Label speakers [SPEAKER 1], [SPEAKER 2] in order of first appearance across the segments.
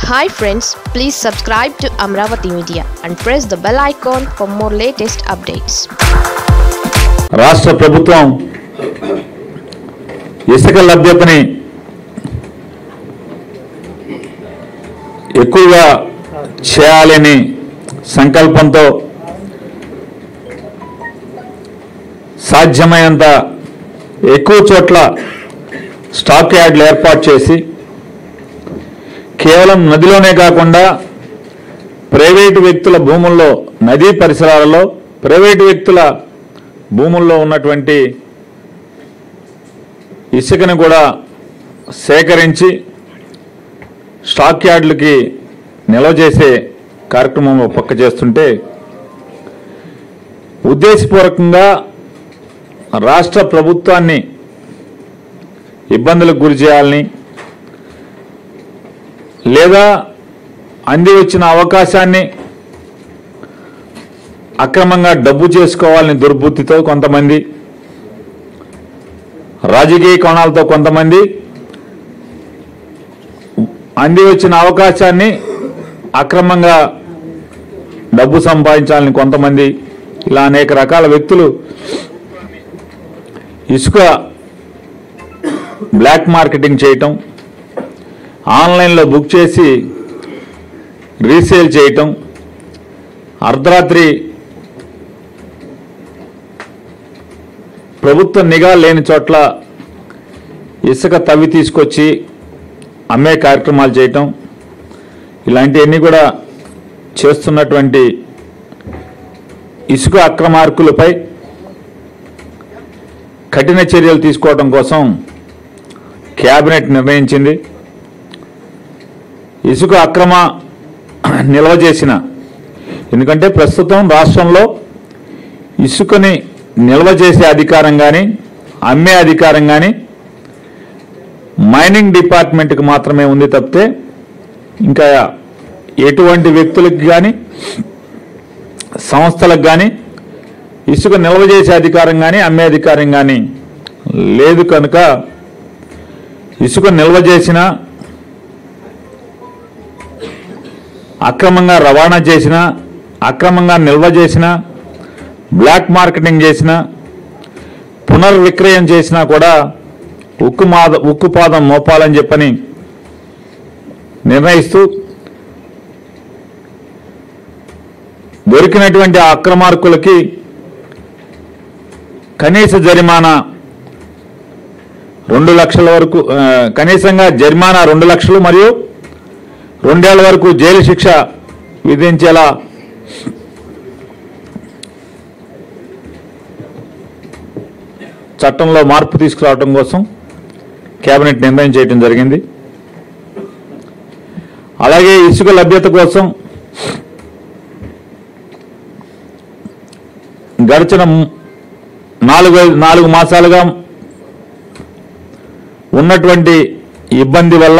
[SPEAKER 1] hi friends please subscribe to Amaravati media and press the bell icon for more latest updates
[SPEAKER 2] రాష్ట్ర ప్రభుత్వం ఇసుక లభ్యతని ఎక్కువగా చేయాలని సంకల్పంతో సాధ్యమైనంత ఎక్కువ చోట్ల స్టాక్ యార్డ్లు ఏర్పాటు చేసి కేవలం నదిలోనే కాకుండా ప్రైవేటు వ్యక్తుల భూముల్లో నదీ పరిసరాలలో ప్రైవేటు వ్యక్తుల భూముల్లో ఉన్నటువంటి ఇసుకను కూడా సేకరించి స్టాక్ యార్డులకి నిల్వ చేసే కార్యక్రమం ఒక పక్క చేస్తుంటే ఉద్దేశపూర్వకంగా రాష్ట్ర ప్రభుత్వాన్ని ఇబ్బందులకు గురి చేయాలని లేదా అంది వచ్చిన అవకాశాన్ని అక్రమంగా డబ్బు చేసుకోవాలని దుర్బుద్ధితో కొంతమంది రాజకీయ కోణాలతో కొంతమంది అంది వచ్చిన అవకాశాన్ని అక్రమంగా డబ్బు సంపాదించాలని కొంతమంది ఇలా అనేక రకాల వ్యక్తులు ఇసుక బ్లాక్ మార్కెటింగ్ చేయటం ఆన్లైన్లో బుక్ చేసి రీసేల్ చేయటం అర్ధరాత్రి ప్రభుత్వ నిఘా లేని చోట్ల ఇసుక తవ్వి తీసుకొచ్చి అమ్మే కార్యక్రమాలు చేయటం ఇలాంటివన్నీ కూడా చేస్తున్నటువంటి ఇసుక అక్రమార్కులపై కఠిన చర్యలు తీసుకోవడం కోసం కేబినెట్ నిర్ణయించింది ఇసుక అక్రమ నిల్వ చేసిన ఎందుకంటే ప్రస్తుతం రాష్ట్రంలో ఇసుకని నిల్వ చేసే అధికారం కానీ అమ్మే అధికారం కానీ మైనింగ్ డిపార్ట్మెంట్కి మాత్రమే ఉంది తప్పితే ఇంకా ఎటువంటి వ్యక్తులకు కానీ సంస్థలకు కానీ ఇసుక నిల్వ చేసే అధికారం కానీ అమ్మే అధికారం కానీ లేదు కనుక ఇసుక నిల్వ చేసిన అక్రమంగా రవాణా చేసిన అక్రమంగా నిల్వ చేసిన బ్లాక్ మార్కెటింగ్ చేసిన పునర్విక్రయం చేసినా కూడా ఉక్కు మాద ఉక్కు పాదం మోపాలని చెప్పని నిర్ణయిస్తూ దొరికినటువంటి ఆ అక్రమార్కులకి కనీస జరిమానా రెండు లక్షల వరకు ఆ, కనీసంగా జరిమానా రెండు లక్షలు మరియు రెండేళ్ల వరకు జైలు శిక్ష విధించేలా చట్టంలో మార్పు తీసుకురావడం కోసం కేబినెట్ నిర్ణయం చేయడం జరిగింది అలాగే ఇసుక లభ్యత కోసం గడిచిన మ్- నాలుగు నాలుగు మాసాలుగా ఉన్నటువంటి ఇబ్బంది వల్ల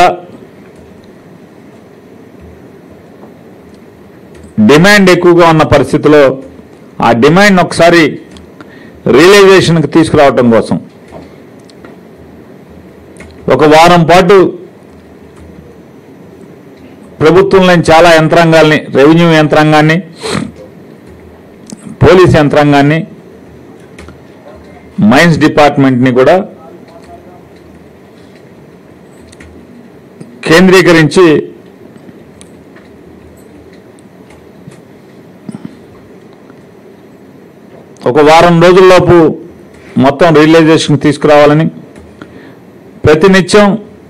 [SPEAKER 2] డిమాండ్ ఎక్కువగా ఉన్న పరిస్థితిలో ఆ డిమాండ్ ఒకసారి రియలైజేషన్కి తీసుకురావటం కోసం ఒక వారం పాటు ప్రభుత్వంలోని చాలా యంత్రాంగాల్ని రెవెన్యూ యంత్రాంగాన్ని పోలీస్ యంత్రాంగాన్ని మైన్స్ డిపార్ట్మెంట్ని కూడా కేంద్రీకరించి ఒక వారం రోజుల్లోపు మొత్తం రియలైజేషన్ తీసుకురావాలని ప్రతినిత్యం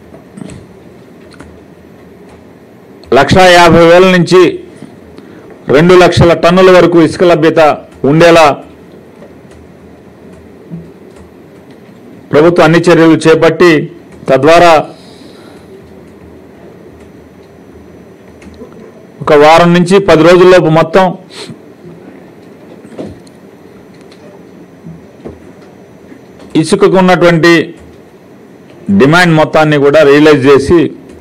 [SPEAKER 2] లక్షా యాభై వేల నుంచి రెండు లక్షల టన్నుల వరకు ఇసుక లభ్యత ఉండేలా ప్రభుత్వం అన్ని చర్యలు చేపట్టి తద్వారా ఒక వారం నుంచి పది రోజుల్లోపు మొత్తం ఇసుకకు ఉన్నటువంటి డిమాండ్ మొత్తాన్ని కూడా రియలైజ్ చేసి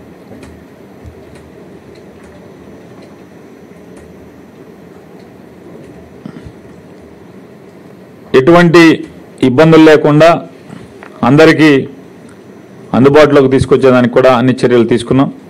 [SPEAKER 2] ఎటువంటి ఇబ్బందులు లేకుండా అందరికీ అందుబాటులోకి తీసుకొచ్చేదానికి కూడా అన్ని చర్యలు తీసుకున్నాం